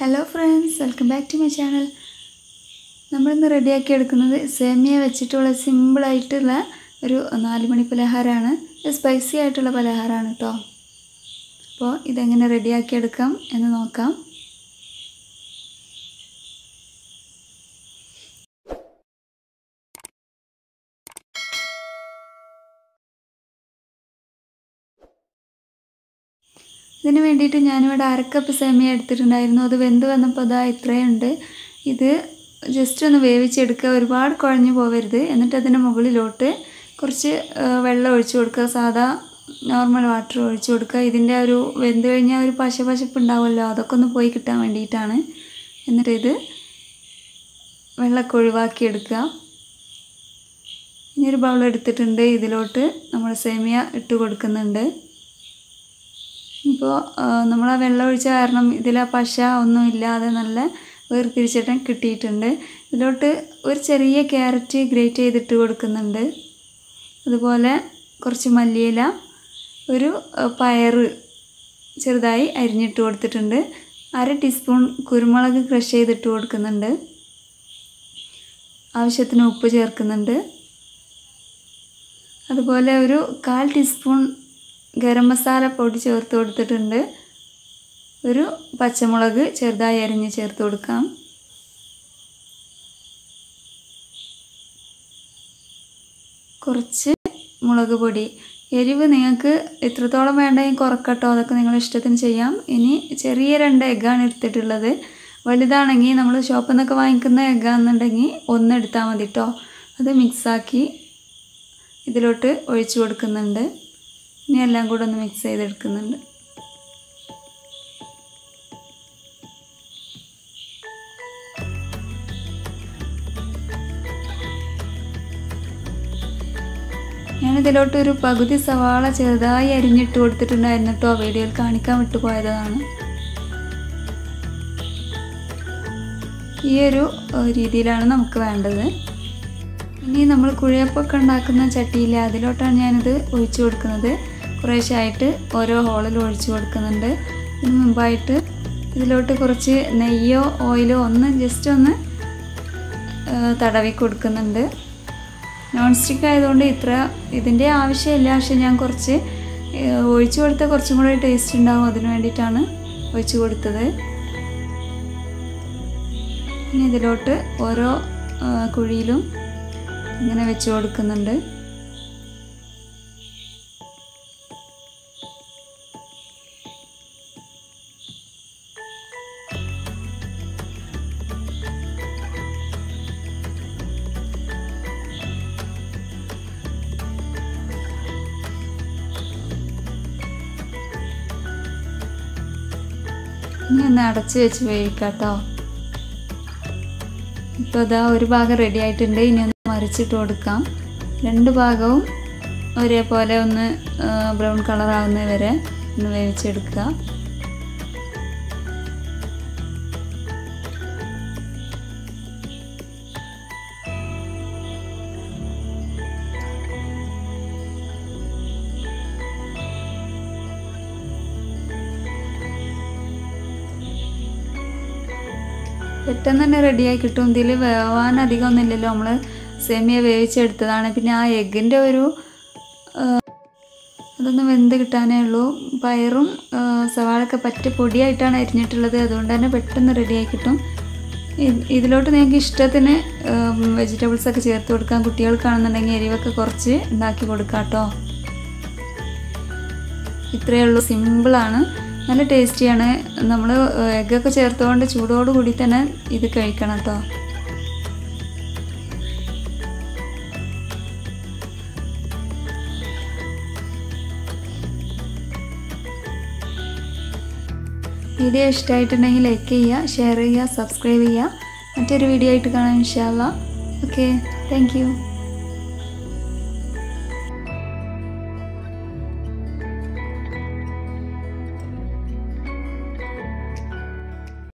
hello friends welcome back to my channel നമ്മളിന്ന് റെഡിയാക്കി എടുക്കുന്നത് സേമിയ വെച്ചിട്ടുള്ള സിമ്പിളായിട്ടുള്ള ഒരു നാല് മണി പലഹാരമാണ് സ്പൈസി ആയിട്ടുള്ള പലഹാരമാണ് കേട്ടോ അപ്പോൾ ഇതെങ്ങനെ റെഡിയാക്കി എടുക്കാം എന്ന് നോക്കാം ഇതിന് വേണ്ടിയിട്ട് ഞാനിവിടെ അരക്കപ്പ് സേമിയ എടുത്തിട്ടുണ്ടായിരുന്നു അത് വെന്ത് വന്നപ്പോൾ അതാ ഇത്രയുണ്ട് ഇത് ജസ്റ്റ് ഒന്ന് വേവിച്ചെടുക്കുക ഒരുപാട് കുഴഞ്ഞു പോവരുത് എന്നിട്ട് അതിൻ്റെ മുകളിലോട്ട് കുറച്ച് ആ, വെള്ളം ഒഴിച്ചു കൊടുക്കുക സാധാ നോർമൽ വാട്ടർ ഒഴിച്ചു കൊടുക്കുക ഇതിൻ്റെ ഒരു വെന്ത് കഴിഞ്ഞാൽ ഒരു പശ പശപ്പ് ഉണ്ടാവുമല്ലോ അതൊക്കെ ഒന്ന് പോയി കിട്ടാൻ വേണ്ടിയിട്ടാണ് എന്നിട്ട് ഇത് വെള്ളമൊക്കെ ഒഴിവാക്കി എടുക്കുക ഇനി ഒരു ബൗൾ എടുത്തിട്ടുണ്ട് ഇതിലോട്ട് നമ്മൾ സേമിയ ഇട്ട് കൊടുക്കുന്നുണ്ട് ഇപ്പോൾ നമ്മൾ ആ വെള്ളം ഒഴിച്ച കാരണം ഇതിൽ ആ പശ ഒന്നും ഇല്ലാതെ നല്ല വേർതിരിച്ചിട്ട് കിട്ടിയിട്ടുണ്ട് ഇതിലോട്ട് ഒരു ചെറിയ ക്യാരറ്റ് ഗ്രേറ്റ് ചെയ്തിട്ട് കൊടുക്കുന്നുണ്ട് അതുപോലെ കുറച്ച് മല്ലിയില ഒരു ആ, പയറ് ചെറുതായി അരിഞ്ഞിട്ട് കൊടുത്തിട്ടുണ്ട് അര ടീസ്പൂൺ കുരുമുളക് ക്രഷ് ചെയ്തിട്ട് കൊടുക്കുന്നുണ്ട് ആവശ്യത്തിന് ഉപ്പ് ചേർക്കുന്നുണ്ട് അതുപോലെ ഒരു കാൽ ടീസ്പൂൺ ഗരം മസാല പൊടി ചേർത്ത് കൊടുത്തിട്ടുണ്ട് ഒരു പച്ചമുളക് ചെറുതായി അരിഞ്ഞ് ചേർത്ത് കൊടുക്കാം കുറച്ച് മുളക് പൊടി എരിവ് നിങ്ങൾക്ക് എത്രത്തോളം വേണ്ടെങ്കിൽ കുറക്കട്ടോ അതൊക്കെ നിങ്ങളുടെ ഇഷ്ടത്തിന് ചെയ്യാം ഇനി ചെറിയ രണ്ട് എഗ്ഗാണ് എടുത്തിട്ടുള്ളത് വലുതാണെങ്കിൽ നമ്മൾ ഷോപ്പിൽ നിന്നൊക്കെ വാങ്ങിക്കുന്ന എഗ്ഗാണെന്നുണ്ടെങ്കിൽ ഒന്ന് എടുത്താൽ മതി കേട്ടോ അത് മിക്സാക്കി ഇതിലോട്ട് ഒഴിച്ചു കൊടുക്കുന്നുണ്ട് ഇനി എല്ലാം കൂടെ ഒന്ന് മിക്സ് ചെയ്തെടുക്കുന്നുണ്ട് ഞാനിതിലോട്ട് ഒരു പകുതി സവാള ചെറുതായി അരിഞ്ഞിട്ട് കൊടുത്തിട്ടുണ്ടായിരുന്നു കേട്ടോ വീഡിയോയിൽ കാണിക്കാൻ വിട്ടുപോയതാണ് ഈ ഒരു ഏഹ്, രീതിയിലാണ് നമുക്ക് വേണ്ടത് ഇനി നമ്മൾ കുഴയപ്പൊക്കെ ഉണ്ടാക്കുന്ന ചട്ടിയിലെ അതിലോട്ടാണ് ഞാനിത് ഒഴിച്ചു കൊടുക്കുന്നത് കുറേശ്ശായിട്ട് ഓരോ ഹോളിൽ ഒഴിച്ചു കൊടുക്കുന്നുണ്ട് ഇതിന് മുമ്പായിട്ട് ഇതിലോട്ട് കുറച്ച് നെയ്യോ ഓയിലോ ഒന്ന് ജസ്റ്റ് ഒന്ന് ആ, തടവി കൊടുക്കുന്നുണ്ട് നോൺ സ്റ്റിക്ക് ആയതുകൊണ്ട് ഇത്ര ഇതിൻ്റെ ആവശ്യമില്ല പക്ഷെ ഞാൻ കുറച്ച് ഏ, ഒഴിച്ചു കൊടുത്താൽ കുറച്ചും കൂടെ ടേസ്റ്റ് ഉണ്ടാവും അതിന് വേണ്ടിയിട്ടാണ് ഒഴിച്ചു കൊടുത്തത് ഇനി ഇതിലോട്ട് ഓരോ ആ, കുഴിയിലും ഇങ്ങനെ വെച്ച് കൊടുക്കുന്നുണ്ട് ഇനി ഒന്ന് അടച്ച് വെച്ച് വേവിക്കാം കേട്ടോ ഇപ്പോൾ ഇതാ ഒരു ഭാഗം റെഡി ആയിട്ടുണ്ട് ഇനി ഒന്ന് മറിച്ചിട്ട് കൊടുക്കാം രണ്ട് ഭാഗവും ഒരേപോലെ ഒന്ന് ബ്രൗൺ കളർ ആവുന്നത് വരെ ഒന്ന് വേവിച്ചെടുക്കുക പെട്ടെന്ന് തന്നെ റെഡിയായി കിട്ടും ഇതിൽ വേവാൻ അധികം ഒന്നുമില്ലല്ലോ നമ്മൾ സേമിയ വേവിച്ചെടുത്തതാണ് പിന്നെ ആ എഗ്ഗിൻ്റെ ഒരു ആ, അതൊന്ന് വെന്ത് കിട്ടാനേ ഉള്ളൂ പയറും ആ, സവാളൊക്കെ പറ്റ പൊടിയായിട്ടാണ് അരിഞ്ഞിട്ടുള്ളത് അതുകൊണ്ട് തന്നെ പെട്ടെന്ന് റെഡിയായി കിട്ടും ഇ- ഇതിലോട്ട് നിങ്ങൾക്ക് ഇഷ്ടത്തിന് വെജിറ്റബിൾസ് ഒക്കെ ചേർത്ത് കൊടുക്കാം കുട്ടികൾക്കാണെന്നുണ്ടെങ്കിൽ എരിവൊക്കെ കുറച്ച് ഉണ്ടാക്കി കൊടുക്കാം കേട്ടോ ഇത്രയേ ഉള്ളൂ സിമ്പിളാണ് നല്ല ടേസ്റ്റിയാണ് നമ്മൾ എഗ്ഗൊക്കെ ചേർത്തുകൊണ്ട് ചൂടോട് കൂടി തന്നെ ഇത് കഴിക്കണം കേട്ടോ വീഡിയോ ഇഷ്ടമായിട്ടുണ്ടെങ്കിൽ ലൈക്ക് ചെയ്യുക ഷെയർ ചെയ്യുക സബ്സ്ക്രൈബ് ചെയ്യുക മറ്റൊരു വീഡിയോ ആയിട്ട് കാണാം ഇൻഷാല്ല ഓക്കെ താങ്ക് യു